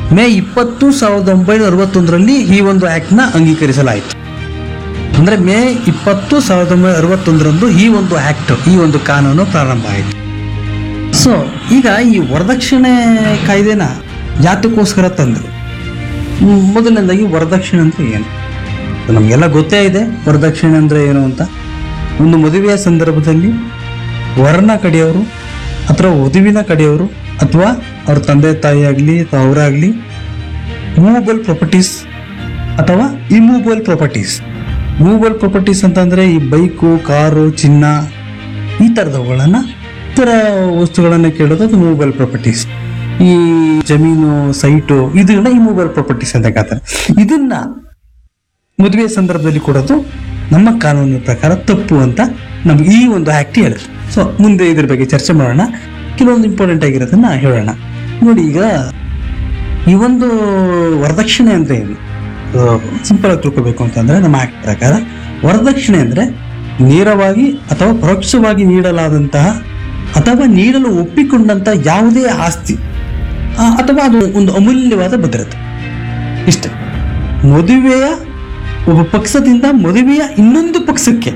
ಮೇ ಇಪ್ಪತ್ತು ಸಾವಿರದ ಒಂಬೈನೂರ ಅರವತ್ತೊಂದರಲ್ಲಿ ಈ ಒಂದು ಆ್ಯಕ್ಟ್ನ ಅಂಗೀಕರಿಸಲಾಯಿತು ಅಂದರೆ ಮೇ ಇಪ್ಪತ್ತು ಸಾವಿರದ ಒಂಬೈನೂರ ಅರವತ್ತೊಂದರಂದು ಈ ಒಂದು ಆ್ಯಕ್ಟ್ ಈ ಒಂದು ಕಾನೂನು ಪ್ರಾರಂಭ ಆಯಿತು ಸೊ ಈಗ ಈ ವರದಕ್ಷಿಣೆ ಕಾಯ್ದೆನ ಯಾತಕ್ಕೋಸ್ಕರ ತಂದರು ಹ್ಮ್, ಮೊದಲನೇದಾಗಿ ವರದಕ್ಷಿಣೆ ಅಂದ್ರೆ ಏನು ನಮಗೆಲ್ಲ ಗೊತ್ತೇ ಇದೆ ವರದಕ್ಷಿಣೆ ಅಂದ್ರೆ ಏನು ಅಂತ ಒಂದು ಮದುವೆಯ ಸಂದರ್ಭದಲ್ಲಿ ವರನ ಕಡೆಯವರು ಅಥವಾ ವಧುವಿನ ಕಡೆಯವರು ಅಥವಾ ಅವ್ರ ತಂದೆ ತಾಯಿ ಆಗಲಿ ಅಥವಾ ಅವರಾಗಲಿ ಮೂವಬಲ್ ಪ್ರಾಪರ್ಟೀಸ್ ಅಥವಾ ಇಮೂವಬಲ್ ಪ್ರಾಪರ್ಟೀಸ್ ಮೂವಬಲ್ ಪ್ರಾಪರ್ಟೀಸ್ ಅಂತಂದ್ರೆ ಈ ಬೈಕು ಕಾರು ಚಿನ್ನ ಈ ಥರದವುಗಳನ್ನು ಇತರ ವಸ್ತುಗಳನ್ನು ಕೇಳೋದು ಅದು ಮೂವಬಲ್ ಪ್ರಾಪರ್ಟೀಸ್ ಈ ಜಮೀನು ಸೈಟು ಇದನ್ನ ಇಮೂವಬಲ್ ಪ್ರಾಪರ್ಟೀಸ್ ಅಂತ ಕರೀತಾರೆ ಇದನ್ನ ಮದುವೆ ಸಂದರ್ಭದಲ್ಲಿ ಕೊಡೋದು ನಮ್ಮ ಕಾನೂನಿನ ಪ್ರಕಾರ ತಪ್ಪು ಅಂತ ನಮ್ಗೆ ಈ ಒಂದು ಆಕ್ಟ್ ಹೇಳಿದ್ರು ಸೊ ಮುಂದೆ ಇದ್ರ ಬಗ್ಗೆ ಚರ್ಚೆ ಮಾಡೋಣ ಕೆಲವೊಂದು ಇಂಪಾರ್ಟೆಂಟ್ ಆಗಿರೋದನ್ನ ಹೇಳೋಣ ನೋಡಿ ಈಗ ಈ ಒಂದು ವರದಕ್ಷಿಣೆ ಅಂದ್ರೆ ಏನು ಸಿಂಪಲ್ ಆಗಿ ತಿಳ್ಕೊಬೇಕು ಅಂತಂದ್ರೆ ನಮ್ಮ ಆಕ್ಟ್ ಪ್ರಕಾರ ವರದಕ್ಷಿಣೆ ಅಂದ್ರೆ ನೇರವಾಗಿ ಅಥವಾ ಪರೋಕ್ಷವಾಗಿ ನೀಡಲಾದಂತಹ ಅಥವಾ ನೀಡಲು ಒಪ್ಪಿಕೊಂಡಂತ ಯಾವುದೇ ಆಸ್ತಿ ಆ, ಅಥವಾ ಅದು ಒಂದು ಅಮೂಲ್ಯವಾದ ಭದ್ರತೆ ಇಷ್ಟೇ ಮದುವೆಯ ಒಬ್ಬ ಪಕ್ಷದಿಂದ ಮದುವೆಯ ಇನ್ನೊಂದು ಪಕ್ಷಕ್ಕೆ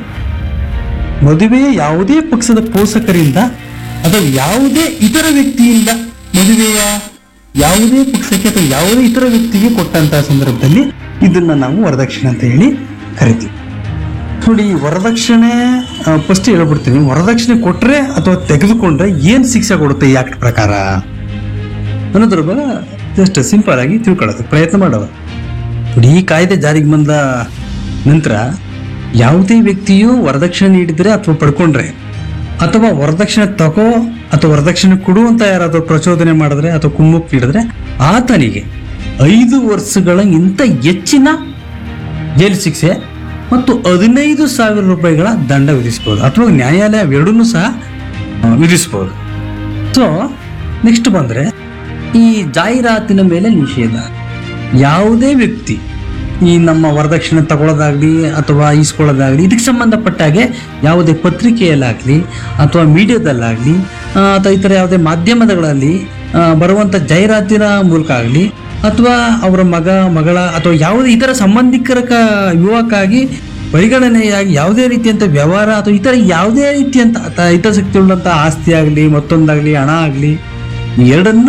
ಮದುವೆಯ ಯಾವುದೇ ಪಕ್ಷದ ಪೋಷಕರಿಂದ ಅಥವಾ ಯಾವುದೇ ಇತರ ವ್ಯಕ್ತಿಯಿಂದ ಮದುವೆಯ ಯಾವುದೇ ಪಕ್ಷಕ್ಕೆ ಅಥವಾ ಯಾವುದೇ ಇತರ ವ್ಯಕ್ತಿಗೆ ಕೊಟ್ಟಂತಹ ಸಂದರ್ಭದಲ್ಲಿ ಇದನ್ನ ನಾವು ವರದಕ್ಷಿಣೆ ಅಂತ ಹೇಳಿ ಕರಿತೀವಿ ನೋಡಿ ಈ ವರದಕ್ಷಿಣೆ ಫಸ್ಟ್ ಹೇಳ್ಬಿಡ್ತೀನಿ ವರದಕ್ಷಿಣೆ ಕೊಟ್ರೆ ಅಥವಾ ತೆಗೆದುಕೊಂಡ್ರೆ ಏನ್ ಶಿಕ್ಷೆ ಕೊಡುತ್ತೆ ಈ ಆಕ್ಟ್ ಪ್ರಕಾರ ಅನ್ನೋದ್ರ ಬಗ್ಗೆ ಜಸ್ಟ್ ಸಿಂಪಲ್ ಆಗಿ ತಿಳ್ಕೊಳ್ಳೋದಕ್ಕೆ ಪ್ರಯತ್ನ ಮಾಡೋದು ನೋಡಿ ಈ ಕಾಯ್ದೆ ಜಾರಿಗೆ ಬಂದ ನಂತರ ಯಾವುದೇ ವ್ಯಕ್ತಿಯು ವರದಕ್ಷಿಣೆ ನೀಡಿದರೆ ಅಥವಾ ಪಡ್ಕೊಂಡ್ರೆ ಅಥವಾ ವರದಕ್ಷಿಣೆ ತಗೋ ಅಥವಾ ವರದಕ್ಷಿಣೆ ಕೊಡು ಅಂತ ಯಾರಾದರೂ ಪ್ರಚೋದನೆ ಮಾಡಿದ್ರೆ ಅಥವಾ ಕುಮ್ಮಕ್ಕು ನೀಡಿದ್ರೆ ಆತನಿಗೆ ಐದು ವರ್ಷಗಳ ಇಂತ ಹೆಚ್ಚಿನ ಜೈಲು ಶಿಕ್ಷೆ ಮತ್ತು ಹದಿನೈದು ಸಾವಿರ ರೂಪಾಯಿಗಳ ದಂಡ ವಿಧಿಸಬಹುದು ಅಥವಾ ನ್ಯಾಯಾಲಯ ಎರಡನ್ನೂ ಸಹ ಆ, ವಿಧಿಸಬಹುದು ಸೊ ನೆಕ್ಸ್ಟ್ ಬಂದ್ರೆ ಈ ಜಾಹೀರಾತಿನ ಮೇಲೆ ನಿಷೇಧ ಯಾವುದೇ ವ್ಯಕ್ತಿ ಈ ನಮ್ಮ ವರದಕ್ಷಿಣೆ ತಗೊಳ್ಳೋದಾಗ್ಲಿ ಅಥವಾ ಈಸ್ಕೊಳ್ಳೋದಾಗ್ಲಿ ಇದಕ್ಕೆ ಸಂಬಂಧಪಟ್ಟ ಹಾಗೆ ಯಾವುದೇ ಪತ್ರಿಕೆಯಲ್ಲಾಗಲಿ ಅಥವಾ ಮೀಡಿಯಾದಲ್ಲಾಗಲಿ ಅಥವಾ ಇತರ ಯಾವುದೇ ಮಾಧ್ಯಮಗಳಲ್ಲಿ ಆ, ಬರುವಂಥ ಜಾಹೀರಾತಿನ ಮೂಲಕ ಆಗಲಿ ಅಥವಾ ಅವರ ಮಗ ಮಗಳ ಅಥವಾ ಯಾವುದೇ ಇತರ ಸಂಬಂಧಿಕರ ಕ ಯುವಕಾಗಿ ಪರಿಗಣನೆಯಾಗಿ ಯಾವುದೇ ರೀತಿಯಂಥ ವ್ಯವಹಾರ ಅಥವಾ ಇತರ ಯಾವುದೇ ರೀತಿಯಂಥ ತ- ಹಿತಾಸಕ್ತಿ ಉಳ್ಳಂಥ ಆಸ್ತಿ ಆಗಲಿ ಮತ್ತೊಂದಾಗಲಿ ಹಣ ಆಗಲಿ ಎರಡನ್ನ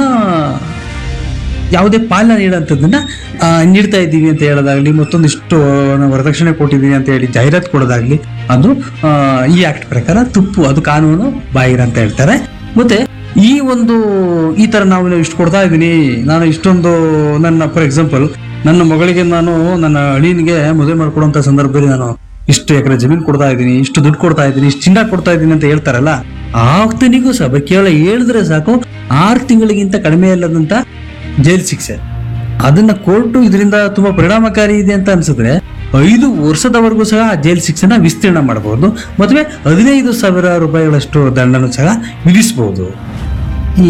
ಯಾವುದೇ ಪಾಲನೆ ನೀಡೋಂಥದ್ದನ್ನ ಆ, ನೀಡ್ತಾ ಇದ್ದೀವಿ ಅಂತ ಹೇಳೋದಾಗ್ಲಿ ಮತ್ತೊಂದಿಷ್ಟು ನಾವು ವರದಕ್ಷಿಣೆ ಕೊಟ್ಟಿದ್ದೀವಿ ಅಂತ ಹೇಳಿ ಜಾಹೀರಾತು ಕೊಡೋದಾಗ್ಲಿ ಅದು ಆ, ಈ ಆಕ್ಟ್ ಪ್ರಕಾರ ತುಪ್ಪು ಅದು ಕಾನೂನು ಬಾಹಿರ ಅಂತ ಹೇಳ್ತಾರೆ ಮತ್ತೆ ಈ ಒಂದು ಈ ತರ ನಾವು ಇಷ್ಟು ಕೊಡ್ತಾ ಇದ್ದೀನಿ ನಾನು ಇಷ್ಟೊಂದು ನನ್ನ ಫಾರ್ ಎಕ್ಸಾಂಪಲ್ ನನ್ನ ಮಗಳಿಗೆ ನಾನು ನನ್ನ ಅಳಿನಿಗೆ ಮದುವೆ ಮಾಡ್ಕೊಡುವಂತ ಸಂದರ್ಭದಲ್ಲಿ ನಾನು ಇಷ್ಟು ಎಕರೆ ಜಮೀನು ಕೊಡ್ತಾ ಇದ್ದೀನಿ ಇಷ್ಟು ದುಡ್ಡು ಕೊಡ್ತಾ ಇದ್ದೀನಿ ಇಷ್ಟು ಚಿನ್ನ ಕೊಡ್ತಾ ಇದ್ದೀನಿ ಅಂತ ಹೇಳ್ತಾರಲ್ಲ ಆತನಿಗೂ ಸಹ ಬ- ಕೇವಲ ಹೇಳಿದ್ರೆ ಸಾಕು ಆರು ತಿಂಗಳಿಗಿಂತ ಕಡಿಮೆ ಇಲ್ಲದಂತ ಜೈಲು ಶಿಕ್ಷೆ ಅದನ್ನ ಕೋರ್ಟು ಇದರಿಂದ ತುಂಬಾ ಪರಿಣಾಮಕಾರಿ ಇದೆ ಅಂತ ಅನ್ಸಿದ್ರೆ ಐದು ವರ್ಷದವರೆಗೂ ಸಹ ಆ ಜೈಲು ಶಿಕ್ಷೆನ ವಿಸ್ತೀರ್ಣ ಮಾಡಬಹುದು ಮದುವೆ ಹದಿನೈದು ಸಾವಿರ ರೂಪಾಯಿಗಳಷ್ಟು ದಂಡನು ಸಹ ವಿಧಿಸಬಹುದು ಈ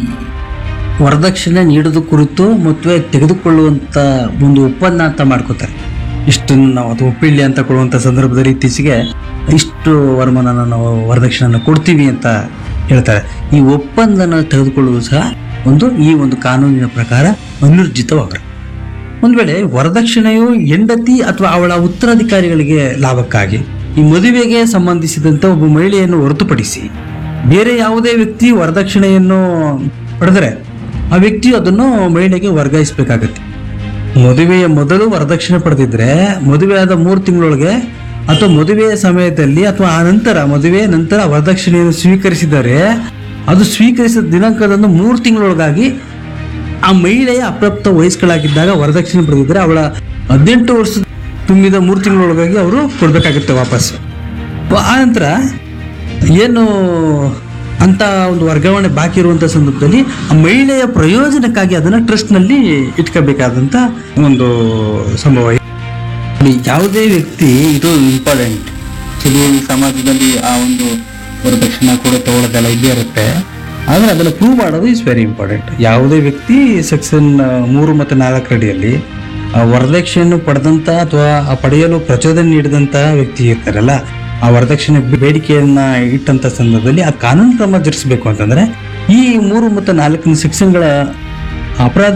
ವರದಕ್ಷಿಣೆ ನೀಡೋದು ಕುರಿತು ಮದುವೆ ತೆಗೆದುಕೊಳ್ಳುವಂತ ಒಂದು ಒಪ್ಪಂದ ಅಂತ ಮಾಡ್ಕೋತಾರೆ ಇಷ್ಟನ್ನು ನಾವು ಅದು ಒಪ್ಪಿಳ್ಳಿ ಅಂತ ಕೊಡುವಂತ ಸಂದರ್ಭದಲ್ಲಿ ಇತ್ತೀಚೆಗೆ ಇಷ್ಟು ವರಮಾನ ನಾವು ವರದಕ್ಷಿಣೆನ ಕೊಡ್ತೀವಿ ಅಂತ ಹೇಳ್ತಾರೆ ಈ ಒಪ್ಪಂದನ ತೆಗೆದುಕೊಳ್ಳುವುದು ಸಹ ಒಂದು ಈ ಒಂದು ಕಾನೂನಿನ ಪ್ರಕಾರ ಅನೂರ್ಜಿತವಾಗ್ರೆ ಒಂದ್ ವೇಳೆ ವರದಕ್ಷಿಣೆಯು ಹೆಂಡತಿ ಅಥವಾ ಅವಳ ಉತ್ತರಾಧಿಕಾರಿಗಳಿಗೆ ಲಾಭಕ್ಕಾಗಿ ಈ ಮದುವೆಗೆ ಸಂಬಂಧಿಸಿದಂತೆ ಒಬ್ಬ ಮಹಿಳೆಯನ್ನು ಹೊರತುಪಡಿಸಿ ಬೇರೆ ಯಾವುದೇ ವ್ಯಕ್ತಿ ವರದಕ್ಷಿಣೆಯನ್ನು ಪಡೆದರೆ ಆ ವ್ಯಕ್ತಿಯು ಅದನ್ನು ಮಹಿಳೆಗೆ ವರ್ಗಾಯಿಸಬೇಕಾಗತ್ತೆ ಮದುವೆಯ ಮೊದಲು ವರದಕ್ಷಿಣೆ ಪಡೆದಿದ್ರೆ ಮದುವೆಯಾದ ಮೂರು ತಿಂಗಳೊಳಗೆ ಅಥವಾ ಮದುವೆಯ ಸಮಯದಲ್ಲಿ ಅಥವಾ ಆ ನಂತರ ಮದುವೆ ನಂತರ ವರದಕ್ಷಿಣೆಯನ್ನು ಸ್ವೀಕರಿಸಿದರೆ ಅದು ಸ್ವೀಕರಿಸಿದ ದಿನಾಂಕದಂದು ಮೂರು ತಿಂಗಳೊಳಗಾಗಿ ಆ ಮಹಿಳೆಯ ಅಪ್ರಾಪ್ತ ವಯಸ್ಕಳಾಗಿದ್ದಾಗ ವರದಕ್ಷಿಣೆ ಪಡೆದಿದ್ರೆ ಅವಳ ಹದಿನೆಂಟು ವರ್ಷ ತುಂಬಿದ ಮೂರು ತಿಂಗಳೊಳಗಾಗಿ ಅವರು ಕೊಡ್ಬೇಕಾಗುತ್ತೆ ವಾಪಸ್ ಆ ನಂತರ ಏನು ಅಂತ ಒಂದು ವರ್ಗಾವಣೆ ಬಾಕಿ ಇರುವಂತ ಸಂದರ್ಭದಲ್ಲಿ ಆ ಮಹಿಳೆಯ ಪ್ರಯೋಜನಕ್ಕಾಗಿ ಅದನ್ನ ಟ್ರಸ್ಟ್ ನಲ್ಲಿ ಇಟ್ಕೋಬೇಕಾದಂತ ಒಂದು ಸಂಭವ ನೋಡಿ, ಯಾವುದೇ ವ್ಯಕ್ತಿ ಇದು ಇಂಪಾರ್ಟೆಂಟ್ ಕೆಲವು ಸಮಾಜದಲ್ಲಿ ಆ ಒಂದು ವರದಕ್ಷಿಣೆ ಕೂಡ ತಗೊಳ್ಳೋದೆಲ್ಲ ಇದ್ದೇ ಇರುತ್ತೆ ಆದ್ರೆ ಅದನ್ನ ಪ್ರೂವ್ ಮಾಡೋದು ಇಸ್ ವೆರಿ ಇಂಪಾರ್ಟೆಂಟ್ ಯಾವುದೇ ವ್ಯಕ್ತಿ ಸೆಕ್ಷನ್ ಮೂರು ಮತ್ತು ನಾಲ್ಕು ಅಡಿಯಲ್ಲಿ ಆ ವರದಕ್ಷಿಣೆಯನ್ನು ಪಡೆದಂತ ಅಥವಾ ಆ ಪಡೆಯಲು ಪ್ರಚೋದನೆ ನೀಡಿದಂತ ವ್ಯಕ್ತಿ ಇರ್ತಾರಲ್ಲ ಆ ವರದಕ್ಷಿಣೆ ಬೇಡಿಕೆಯನ್ನ ಇಟ್ಟಂತ ಸಂದರ್ಭದಲ್ಲಿ ಆ ಕಾನೂನು ಕ್ರಮ ಜರುಗಿಸಬೇಕು ಅಂತಂದ್ರೆ ಈ ಮೂರು ಮತ್ತು ನಾಲ್ಕನೇ ಸೆಕ್ಷನ್ಗಳ ಅಪರಾಧ